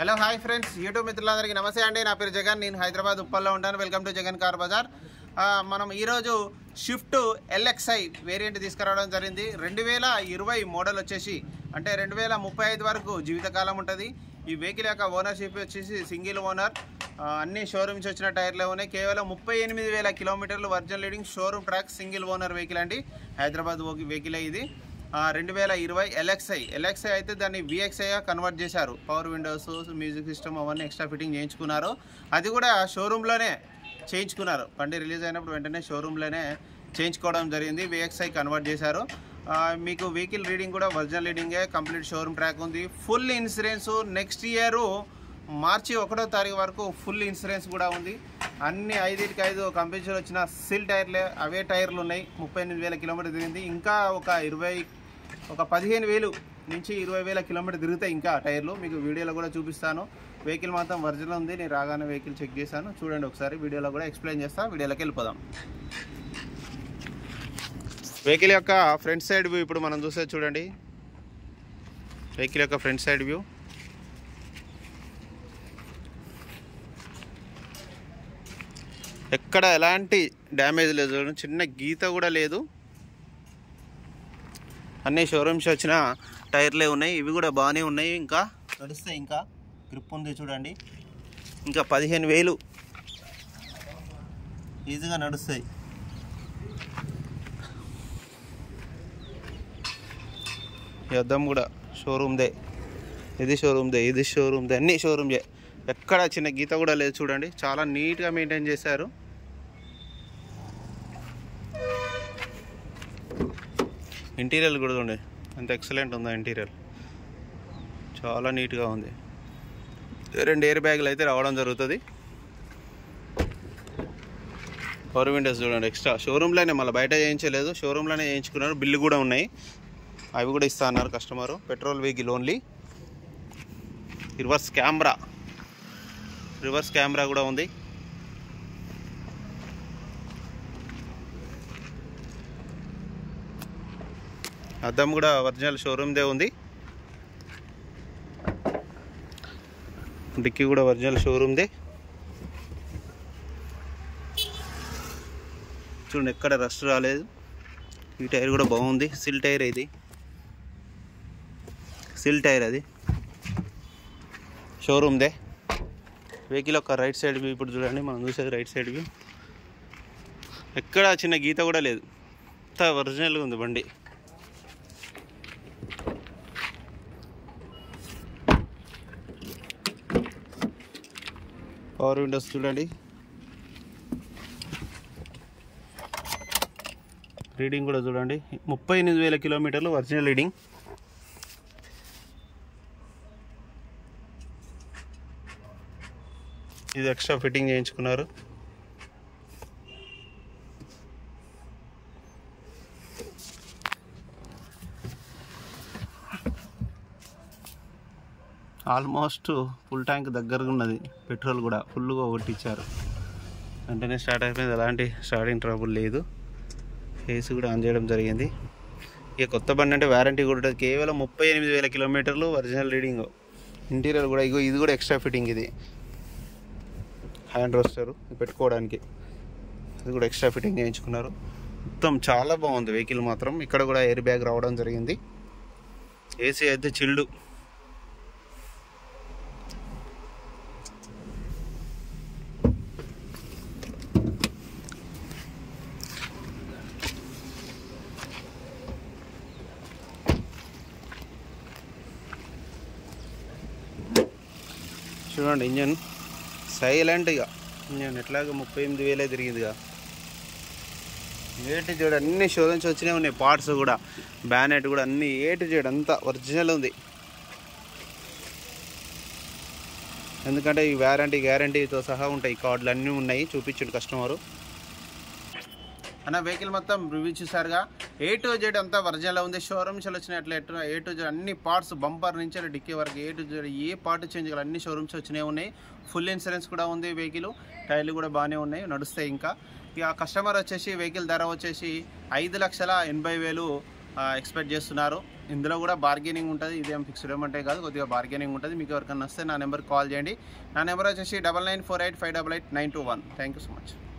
Hello hi friends YouTube మిత్రులందరికీ నమస్తే అండి నా పేరు జగన్ నేను హైదరాబాద్ ఉప్పల్లో ఉంటాను welcome to Jagan car Bazar ఆ, మనం ఈరోజు షిఫ్ట్ ఎల్ఎక్స్ఐ వేరియంట్ తీసుకురావడం జరిగింది రెండు వేల ఇరవై మోడల్ వచ్చేసి అంటే రెండు వేల ముప్పై ఐదు వరకు జీవితకాలం ఉంటుంది ఈ వెహికల్ యొక్క ఓనర్షిప్ వచ్చేసి సింగిల్ ఓనర్ ఆ, అన్ని షోరూమ్స్ వచ్చిన టైర్లే ఉన్నాయి కేవలం ముప్పై ఎనిమిది వేల కిలోమీటర్లు virgin leading showroom track single owner vehicle అండి హైదరాబాద్ వెహికల్ ఇది రెండు వేల ఇరవై ఎల్ఎక్స్ఐ ఎల్ఎక్స్ఐ అయితే దాన్ని విఎక్స్ఐగా కన్వర్ట్ చేశారు పవర్ విండోస్ మ్యూజిక్ సిస్టమ్ అవన్నీ ఎక్స్ట్రా ఫిట్టింగ్ చేయించుకున్నారు అది కూడా షోరూంలోనే చేయించుకున్నారు బండి రిలీజ్ అయినప్పుడు వెంటనే షోరూంలోనే చేయించుకోవడం జరిగింది విఎక్స్ఐ కన్వర్ట్ చేశారు ఆ, మీకు వెహికల్ రీడింగ్ కూడా ఒరిజినల్ రీడింగే కంప్లీట్ షోరూమ్ ట్రాక్ ఉంది ఫుల్ ఇన్సూరెన్స్ నెక్స్ట్ ఇయర్ మార్చి ఒకటో తారీఖు వరకు ఫుల్ ఇన్సూరెన్స్ కూడా ఉంది అన్ని ఐదుకి ఐదు కంపెనీలు వచ్చిన సిల్ టైర్లే అవే టైర్లు ఉన్నాయి ముప్పై ఎనిమిది వేల కిలోమీటర్ తిరిగింది ఇంకా ఒక ఇరవై ఒక పదిహేను వేలు నుంచి ఇరవై వేల కిలోమీటర్ తిరుగుతాయి ఇంకా టైర్లు మీకు వీడియోలో కూడా చూపిస్తాను వెహికల్ మాత్రం ఒరిజినల్ ఉంది నేను రాగానే వెహికల్ చెక్ చేశాను చూడండి ఒకసారి వీడియోలో కూడా ఎక్స్ప్లెయిన్ చేస్తాను వీడియోలోకి వెళ్ళిపోదాం వెహికల్ యొక్క ఫ్రంట్ సైడ్ వ్యూ ఇప్పుడు మనం చూసేది చూడండి వెహికల్ యొక్క ఫ్రంట్ సైడ్ వ్యూ ఎక్కడ ఎలాంటి డ్యామేజ్ లేదు చూడండి. చిన్న గీత కూడా లేదు అన్ని షోరూమ్స్ వచ్చిన టైర్లే ఉన్నాయి ఇవి కూడా బాగానే ఉన్నాయి ఇంకా నడుస్తాయి ఇంకా గ్రిప్ ఉంది చూడండి ఇంకా పదిహేను వేలు ఈజీగా నడుస్తాయి ఈ అద్దం కూడా షోరూమ్దే ఇది షోరూమ్దే ఇది షోరూమ్దే అన్ని షోరూమ్దే ఎక్కడ చిన్న గీత కూడా లేదు చూడండి చాలా నీట్గా మెయింటైన్ చేశారు ఇంటీరియర్ కూడా చూడండి ఎంత ఎక్సలెంట్ ఉందో ఇంటీరియర్ చాలా నీట్గా ఉంది రెండు ఎయిర్ బ్యాగులు అయితే రావడం జరుగుతుంది పవర్ విండోస్ చూడండి ఎక్స్ట్రా షోరూంలోనే మళ్ళీ బయట చేయించలేదు షోరూంలోనే చేయించుకున్నారు బిల్లు కూడా ఉన్నాయి అవి కూడా ఇస్తా అన్నారు customer petrol vehicle only reverse camera reverse camera కూడా ఉంది అద్దం కూడా ఒరిజినల్ షోరూమ్దే ఉంది డిక్కీ కూడా ఒరిజినల్ షోరూమ్దే చూడండి ఎక్కడ రస్ట్ రాలేదు ఈ టైర్ కూడా బాగుంది సిల్ టైర్ ఇది సిల్ టైర్ అది షోరూమ్దే వెహికల్ యొక్క రైట్ సైడ్ వ్యూ ఇప్పుడు చూడండి మనం చూసేది రైట్ సైడ్ వ్యూ ఎక్కడ చిన్న గీత కూడా లేదు అంతా ఒరిజినల్గా ఉంది బండి పవర్ విండోస్ చూడండి రీడింగ్ కూడా చూడండి ముప్పై ఎనిమిది వేల కిలోమీటర్లు ఒరిజినల్ రీడింగ్ ఇది ఎక్స్ట్రా ఫిట్టింగ్ చేయించుకున్నారు ఆల్మోస్ట్ ఫుల్ ట్యాంక్ దగ్గరగా ఉన్నది పెట్రోల్ కూడా ఫుల్గా కొట్టించారు వెంటనే స్టార్ట్ అయిపోయింది ఎలాంటి స్టార్టింగ్ ట్రబుల్ లేదు ఏసీ కూడా ఆన్ చేయడం జరిగింది ఇక కొత్త బండి అంటే వారంటీ కూడా ఉంటుంది కేవలం ముప్పై ఎనిమిది వేల కిలోమీటర్లు ఒరిజినల్ రీడింగ్ ఇంటీరియర్ కూడా ఇగో ఇది కూడా ఎక్స్ట్రా ఫిట్టింగ్ ఇది హ్యాండ్ రోస్టర్ పెట్టుకోవడానికి అది కూడా ఎక్స్ట్రా ఫిట్టింగ్ చేయించుకున్నారు మొత్తం చాలా బాగుంది వెహికల్ మాత్రం ఇక్కడ కూడా ఎయిర్ బ్యాగ్ రావడం జరిగింది ఏసీ అయితే చిల్డు చూడండి ఇంజన్ సైలెంట్గా ఇంజన్ ఎట్లాగో ముప్పై ఎనిమిది వేలే తిరిగిందిగా ఏటు చేయడం అన్ని షోరూమ్స్ వచ్చినాయి ఉన్నాయి పార్ట్స్ కూడా బ్యానెట్ కూడా అన్ని ఏటు చేయడం అంతా ఒరిజినల్ ఉంది ఎందుకంటే ఈ వారంటీ గ్యారంటీతో సహా ఉంటాయి కార్డులు అన్నీ ఉన్నాయి చూపించండి కస్టమరు అన్న వెహికల్ మొత్తం రివ్యూ చూసారుగా ఏ టు జెడ్ అంతా ఒరిజినల్ ఉంది షోరూమ్స్ వచ్చినట్లు ఎట్లా ఏ టు జెడ్ అన్ని పార్ట్స్ బంపర్ నుంచి డిక్కీ వరకు ఏ టు జెడ్ ఏ పార్ట్ చేంజ్ చేయాలి అన్ని షోరూమ్స్ వచ్చినాయి ఉన్నాయి ఫుల్ ఇన్సూరెన్స్ కూడా ఉంది వెహికల్ టైర్లు కూడా బాగానే ఉన్నాయి నడుస్తాయి ఇంకా ఇక కస్టమర్ వచ్చేసి వెహికల్ ధర వచ్చేసి ఐదు లక్షల ఎనభై వేలు ఎక్స్పెక్ట్ చేస్తున్నారు ఇందులో కూడా బార్గెనింగ్ ఉంటుంది ఇదేం ఫిక్స్డ్ ఏమంటే కాదు కొద్దిగా బార్గెనింగ్ ఉంటుంది మీకు ఎవరికైనా వస్తే నా నెంబర్కి కాల్ చేయండి నా నెంబర్ వచ్చేసి double nine four eight five double eight nine two one thank you so much